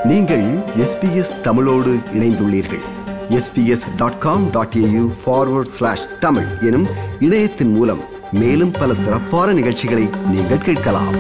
நீங்கள் எஸ்பிஎஸ் தமிழோடு இணைந்துள்ளீர்கள் SBS dot com dot AU forward slash Tamil எனும் இணையத்தின் மூலம் மேலும் பல சிறப்பான நிகழ்ச்சிகளை நீங்கள் கேட்கலாம்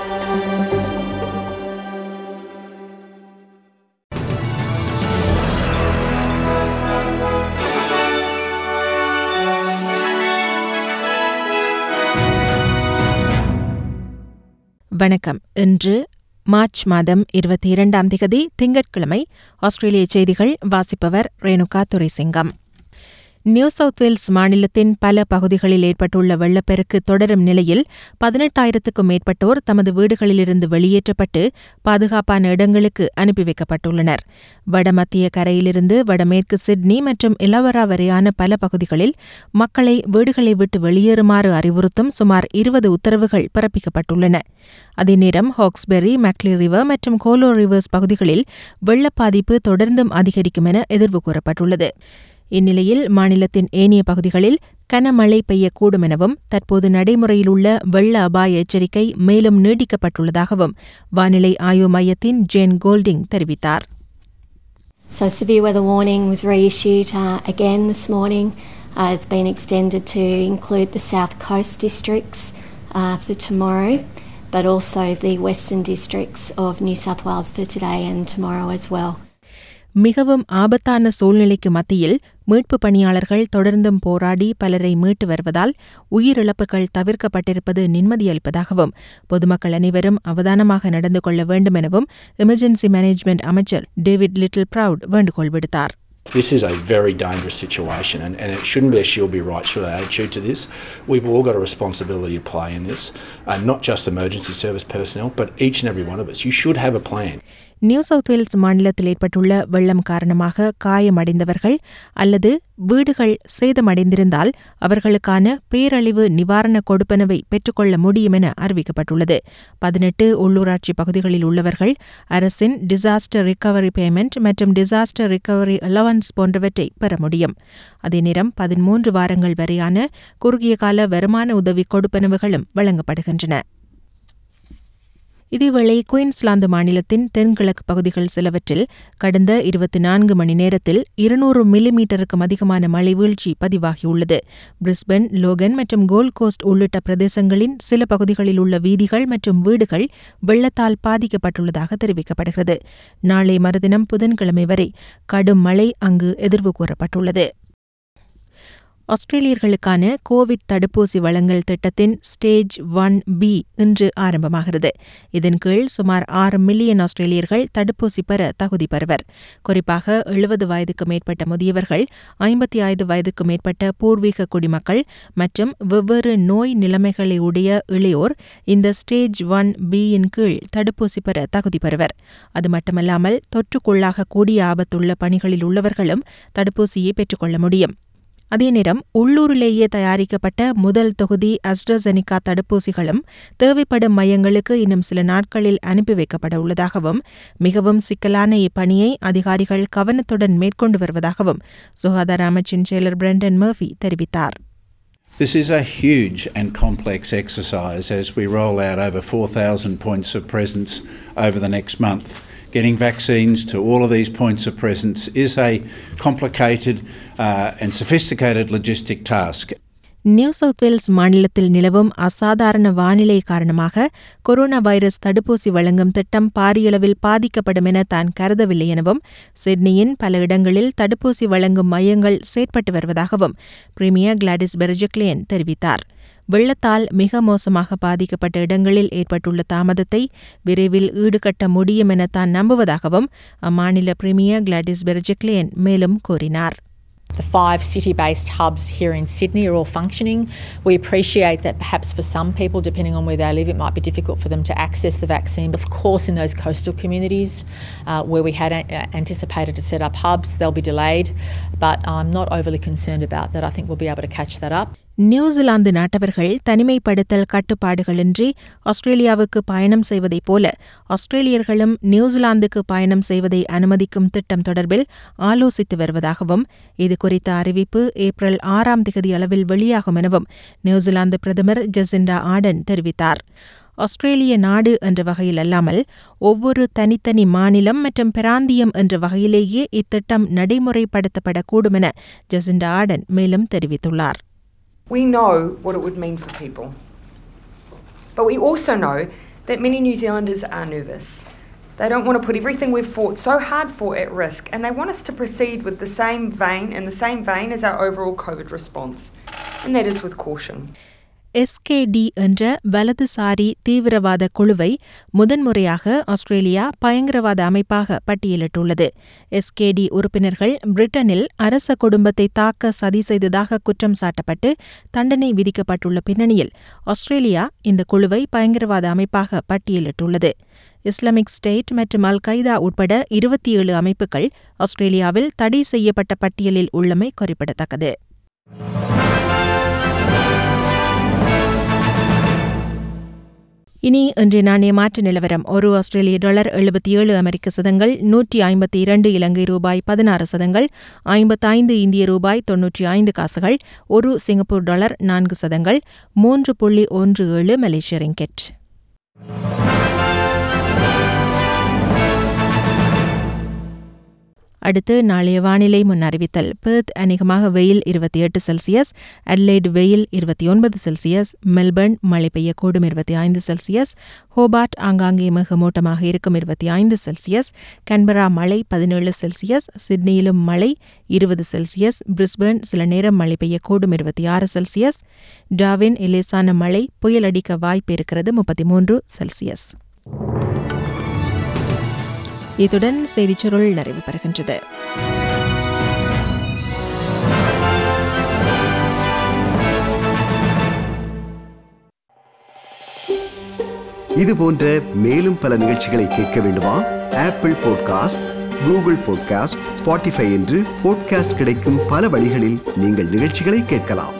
வணக்கம் இன்று மார்ச் மாதம் இருபத்தி இரண்டாம் திகதி திங்கட்கிழமை ஆஸ்திரேலிய செய்திகள் வாசிப்பவர் Renuka Duraisingam New South Wales மாநிலத்தின் பல பகுதிகளில் ஏற்பட்டுள்ள வெள்ளப்பெருக்கு தொடரும் நிலையில் பதினெட்டாயிரத்துக்கும் மேற்பட்டோர் தமது வீடுகளிலிருந்து வெளியேற்றப்பட்டு பாதுகாப்பான இடங்களுக்கு அனுப்பி வைக்கப்பட்டுள்ளனர் வடமத்திய கரையிலிருந்து வடமேற்கு சிட்னி மற்றும் இலவரா வரையான பல பகுதிகளில் மக்களை வீடுகளை விட்டு வெளியேறுமாறு அறிவுறுத்தும் சுமார் இருபது உத்தரவுகள் பிறப்பிக்கப்பட்டுள்ளன அதே நேரம் ஹாக்ஸ்பெரி மேக்லி ரிவர் மற்றும் கோலோ ரிவர்ஸ் பகுதிகளில் வெள்ள பாதிப்பு தொடர்ந்தும் அதிகரிக்கும் என எதிர்வு கூறப்பட்டுள்ளது இந்நிலையில் மாநிலத்தின் ஏனைய பகுதிகளில் கனமழை பெய்யக்கூடும் எனவும் தற்போது நடைமுறையில் உள்ள வெள்ள அபாய எச்சரிக்கை மேலும் நீட்டிக்கப்பட்டுள்ளதாகவும் வானிலை ஆய்வு மையத்தின் ஜேன் கோல்டிங் தெரிவித்தார் So severe weather warning was reissued uh, again this morning. Uh, it's been extended to include the south coast districts uh, for tomorrow, but also the western districts of New South Wales for today and tomorrow as well. மிகவும் ஆபத்தான சூழ்நிலைக்கு மத்தியில் மீட்புப் பணியாளர்கள் தொடர்ந்தும் போராடி பலரை மீட்டு வருவதால் உயிரிழப்புகள் தவிர்க்கப்பட்டிருப்பது நிம்மதியளிப்பதாகவும் பொதுமக்கள் அனைவரும் அவதானமாக நடந்து கொள்ள வேண்டும் எனவும் எமர்ஜென்சி மேனேஜ்மெண்ட் அமைச்சர் டேவிட் லிட்டில் ப்ரவுட் வேண்டுகோள் விடுத்தார் This is a very dangerous situation, and, and it shouldn't be a she'll be right sort of attitude to this. We've all got a responsibility to play in this, uh, not just emergency service personnel, but each and every one of us. You should have a plan. New South Wales மாநிலத்தில் ஏற்பட்டுள்ள வெள்ளம் காரணமாக காயமடைந்தவர்கள் அல்லது வீடுகள் சேதமடைந்திருந்தால் அவர்களுக்கான பேரழிவு நிவாரண கொடுப்பனவை பெற்றுக்கொள்ள முடியும் என அறிவிக்கப்பட்டுள்ளது பதினெட்டு உள்ளூராட்சி பகுதிகளில் உள்ளவர்கள் அரசின் டிசாஸ்டர் ரிகவரி பேமெண்ட் மற்றும் டிசாஸ்டர் ரிகவரி அலவன்ஸ் போன்றவற்றை பெற முடியும் அதே நேரம் பதிமூன்று வாரங்கள் வரையான குறுகிய கால வருமான உதவி கொடுப்பனவுகளும் வழங்கப்படுகின்றன இதேவேளை குயின்ஸ்லாந்து மாநிலத்தின் தென்கிழக்கு பகுதிகள் சிலவற்றில் கடந்த இருபத்தி நான்கு மணி நேரத்தில் இருநூறு மில்லிமீட்டருக்கும் அதிகமான மழை வீழ்ச்சி பதிவாகியுள்ளது பிரிஸ்பன் லோகன் மற்றும் கோல்ட் கோஸ்ட் உள்ளிட்ட பிரதேசங்களின் சில பகுதிகளில் உள்ள வீதிகள் மற்றும் வீடுகள் வெள்ளத்தால் பாதிக்கப்பட்டுள்ளதாக தெரிவிக்கப்படுகிறது நாளை மறுதினம் புதன்கிழமை வரை கடும் மழை அங்கு எதிர்வு கூறப்பட்டுள்ளது ஆஸ்திரேலியர்களுக்கான கோவிட் தடுப்பூசி வழங்கல் திட்டத்தின் ஸ்டேஜ் ஒன் பி இன்று ஆரம்பமாகிறது இதன் கீழ் சுமார் ஆறு மில்லியன் ஆஸ்திரேலியர்கள் தடுப்பூசி பெற தகுதி பெறுவர் குறிப்பாக எழுபது வயதுக்கு மேற்பட்ட முதியவர்கள் ஐம்பத்தி ஐந்து வயதுக்கு மேற்பட்ட பூர்வீக குடிமக்கள் மற்றும் வெவ்வேறு நோய் நிலைமைகளை உடைய இளையோர் இந்த ஸ்டேஜ் ஒன் பியின் கீழ் தடுப்பூசி பெற தகுதி பெறுவர் அது மட்டுமல்லாமல் தொற்றுக்குள்ளாக கூடிய ஆபத்துள்ள பணிகளில் உள்ளவர்களும் தடுப்பூசியை பெற்றுக்கொள்ள முடியும் அதே நேரம் உள்ளூரிலேயே தயாரிக்கப்பட்ட முதல் தொகுதி அஸ்ட்ரசெனிகா தடுப்பூசிகளும் தேவைப்படும் மையங்களுக்கு இன்னும் சில நாட்களில் அனுப்பி வைக்கப்பட உள்ளதாகவும் மிகவும் சிக்கலான இப்பணியை அதிகாரிகள் கவனத்துடன் மேற்கொண்டு வருவதாகவும் சுகாதார அமைச்சின் செயலர் பிரண்டன் மர்ஃபி தெரிவித்தார் This is a huge and complex exercise as we roll out over 4,000 points of presence over the next month. Getting vaccines to all of these points of presence is a complicated uh, and sophisticated logistic task. New South Wales மாநிலத்தில் நிலவும் அசாதாரண வானிலை காரணமாக corona virus தடுப்பூசி வழங்கும் திட்டம் பாரியளவில் பாதிக்கப்படும் என தான் கருதவில்லை எனவும் சிட்னியின் பல இடங்களில் தடுப்பூசி வழங்கும் மையங்கள் செயற்பட்டு வருவதாகவும் பிரீமியர் கிளாடிஸ் பெர்ஜக்லியன் தெரிவித்தார் வெள்ளத்தால் மிக மோசமாக பாதிக்கப்பட்ட இடங்களில் ஏற்பட்டுள்ள தாமதத்தை விரைவில் ஈடுகட்ட முடியும் என தான் நம்புவதாகவும் அம்மாநில பிரீமியர் கிளாடிஸ் பெர்ஜக்லியன் மேலும் கூறினார் The five city based hubs here in Sydney are all functioning. We appreciate that perhaps for some people, depending on where they live, it might be difficult for them to access the vaccine. Of course, in those coastal communities uh, where we had a- anticipated to set up hubs, they'll be delayed. But I'm not overly concerned about that. I think we'll be able to catch that up. New Zealand நாட்டவர்கள் தனிமைப்படுத்தல் கட்டுப்பாடுகளின்றி ஆஸ்திரேலியாவுக்கு பயணம் செய்வதைப் போல ஆஸ்திரேலியர்களும் நியூசிலாந்துக்கு பயணம் செய்வதை அனுமதிக்கும் திட்டம் தொடர்பில் ஆலோசித்து வருவதாகவும் இது குறித்த அறிவிப்பு ஏப்ரல் ஆறாம் திகதி அளவில் வெளியாகும் எனவும் நியூசிலாந்து பிரதமர் ஜெசிண்டா ஆர்டன் தெரிவித்தார் ஆஸ்திரேலிய நாடு என்ற வகையில் அல்லாமல் ஒவ்வொரு தனித்தனி மாநிலம் மற்றும் பிராந்தியம் என்ற வகையிலேயே இத்திட்டம் நடைமுறைப்படுத்தப்படக்கூடும் என ஜெசிண்டா ஆர்டன் மேலும் தெரிவித்துள்ளார் We know what it would mean for people. But we also know that many New Zealanders are nervous. They don't want to put everything we've fought so hard for at risk, and they want us to proceed with the same vein, in the same vein as our overall COVID response, and that is with caution. SKD என்ற வலதுசாரி தீவிரவாத குழுவை முதன்முறையாக Australia பயங்கரவாத அமைப்பாக பட்டியலிட்டுள்ளது SKD உறுப்பினர்கள் பிரிட்டனில் அரச குடும்பத்தை தாக்க சதி செய்ததாக குற்றம் சாட்டப்பட்டு தண்டனை விதிக்கப்பட்டுள்ள பின்னணியில் ஆஸ்திரேலியா இந்த குழுவை பயங்கரவாத அமைப்பாக பட்டியலிட்டுள்ளது இஸ்லாமிக் ஸ்டேட் மற்றும் அல் கைதா உட்பட இருபத்தி ஏழு அமைப்புகள் ஆஸ்திரேலியாவில் தடை செய்யப்பட்ட பட்டியலில் உள்ளமை குறிப்பிடத்தக்கது இனி இன்றைய நாணய மாற்று நிலவரம் ஒரு ஆஸ்திரேலிய டாலர் எழுபத்தி ஏழு அமெரிக்க சதங்கள் நூற்றி ஐம்பத்தி இரண்டு இலங்கை ரூபாய் பதினாறு சதங்கள் ஐம்பத்தைந்து இந்திய ரூபாய் தொன்னூற்றி ஐந்து காசுகள் ஒரு சிங்கப்பூர் டாலர் நான்கு சதங்கள் மூன்று புள்ளி ஒன்று ஏழு மலேசிய ரிங்கெட் அடுத்து நாளைய வானிலை முன் அறிவித்தல் பெர்த் அநேகமாக வெயில் இருபத்தி எட்டு செல்சியஸ் அட்லைட் வெயில் இருபத்தி ஒன்பது செல்சியஸ் மெல்பர்ன் மழை பெய்யக்கூடும் இருபத்தி ஐந்து செல்சியஸ் ஹோபார்ட் ஆங்காங்கே மிகமூட்டமாக இருக்கும் இருபத்தி ஐந்து செல்சியஸ் கன்பரா மழை பதினேழு செல்சியஸ் சிட்னியிலும் மழை இருபது செல்சியஸ் பிரிஸ்பர்ன் சில நேரம் மழை பெய்யக்கூடும் இருபத்தி ஆறு செல்சியஸ் டாவின் இலேசான மழை புயல் அடிக்க வாய்ப்பு இருக்கிறது முப்பத்தி மூன்று செல்சியஸ் இத்துடன் செய்திச் சுருள் நிறைவு பெறுகின்றது இது போன்ற மேலும் பல நிகழ்ச்சிகளை கேட்க வேண்டுமா Apple podcast Google podcast Spotify என்று பாட்காஸ்ட் கிடைக்கும் பல வழிகளில் நீங்கள் நிகழ்ச்சிகளை கேட்கலாம்